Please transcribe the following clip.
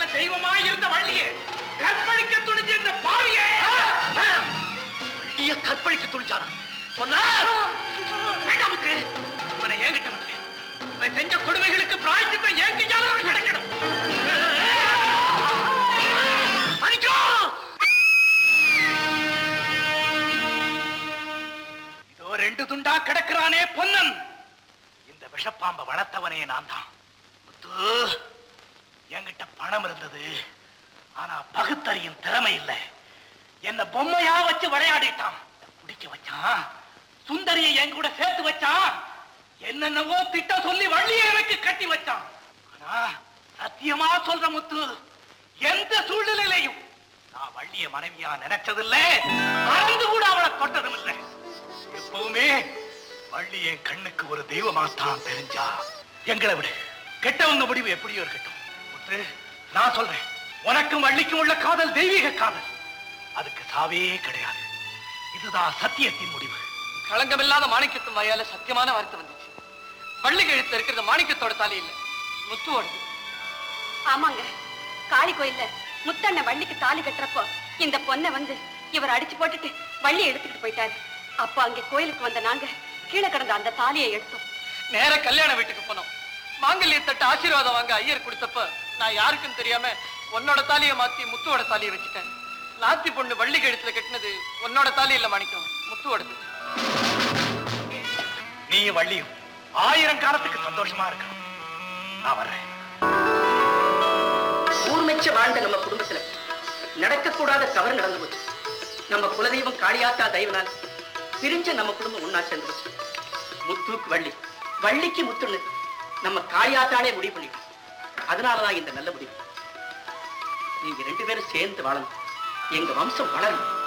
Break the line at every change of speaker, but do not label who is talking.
பார்த்த தெய்வமாய் இருந்த வள்ளியே கற்பழிக்க துணிஞ்ச இந்த பாவியே வள்ளிய கற்பழிக்க துணிச்சாரா சொன்னா வேண்டாம் முத்து. இவனை ஏங்கிட்ட வந்து இவன் செஞ்ச கொடுமைகளுக்கு பிராய்ச்சித்த ஏங்கிச்சாலும் கிடைக்கணும் மணிக்கோ இதோ ரெண்டு துண்டா கிடக்கிறானே பொன்னன் இந்த விஷப்பாம்பை வளர்த்தவனே நான் தான் முத்து என்கிட்ட பணம் இருந்தது ஆனா பகுத்தறியும் திறமை இல்லை என்ன பொம்மையா வச்சு விளையாடிட்டான் குடிக்க வச்சான் சுந்தரியை என் கூட சேர்த்து வச்சான் என்னென்னவோ திட்டம் சொல்லி வள்ளியை எனக்கு கட்டி வச்சான் ஆனா சத்தியமா சொல்ற முத்து எந்த சூழ்நிலையிலையும் நான் வள்ளிய மனைவியா நினைச்சதில்லை மறந்து கூட அவளை தொட்டதும் இல்லை எப்பவுமே வள்ளி என் கண்ணுக்கு ஒரு தெய்வமாத்தான் தெரிஞ்சா எங்களை விடு கெட்டவங்க முடிவு எப்படியோ இருக்கட்டும் முத்து நான் சொல்றேன் உனக்கும் வள்ளிக்கும் உள்ள காதல் தெய்வீக காதல் அதுக்கு சாவே கிடையாது இதுதான் சத்தியத்தின் முடிவு
களங்கமில்லாத மாணிக்கத்தின் வாயால சத்தியமான வார்த்தை வந்துச்சு வள்ளி கழுத்துல இருக்கிறது மாணிக்கத்தோட தாலி இல்ல முத்துவோட
ஆமாங்க காளி கோயில்ல முத்தண்ண வள்ளிக்கு தாலி கட்டுறப்போ இந்த பொண்ணை வந்து இவர் அடிச்சு போட்டுட்டு வள்ளி எடுத்துக்கிட்டு போயிட்டாரு அப்போ அங்க கோயிலுக்கு வந்த நாங்க கீழே கிடந்த அந்த தாலியை எடுத்தோம்
நேர கல்யாண வீட்டுக்கு போனோம் மாங்கல்ய தட்டு ஆசீர்வாதம் வாங்க ஐயர் கொடுத்தப்ப நான் யாருக்கும் தெரியாம உன்னோட தாலியை மாத்தி முத்துவோட தாலியை வச்சுட்டேன் நாத்தி பொண்ணு வள்ளி கழுத்துல கட்டினது உன்னோட தாலி இல்ல மாணிக்கம் முத்துவோடது
நீ வள்ளியும் ஆயிரம் காலத்துக்கு சந்தோஷமா இருக்கணும் நான் வர்றேன்
ஊர்மெச்ச வாழ்ந்த நம்ம குடும்பத்துல நடக்கக்கூடாத தவறு நடந்து போச்சு நம்ம குலதெய்வம் காளியாத்தா தெய்வனால் பிரிஞ்ச நம்ம குடும்பம் ஒண்ணா சேர்ந்து போச்சு முத்துக்கு வள்ளி வள்ளிக்கு முத்துன்னு நம்ம காளியாத்தானே முடிவு பண்ணிட்டோம் அதனாலதான் இந்த நல்ல முடிவு நீங்க ரெண்டு பேரும் சேர்ந்து வாழணும் எங்க வம்சம் வளரணும்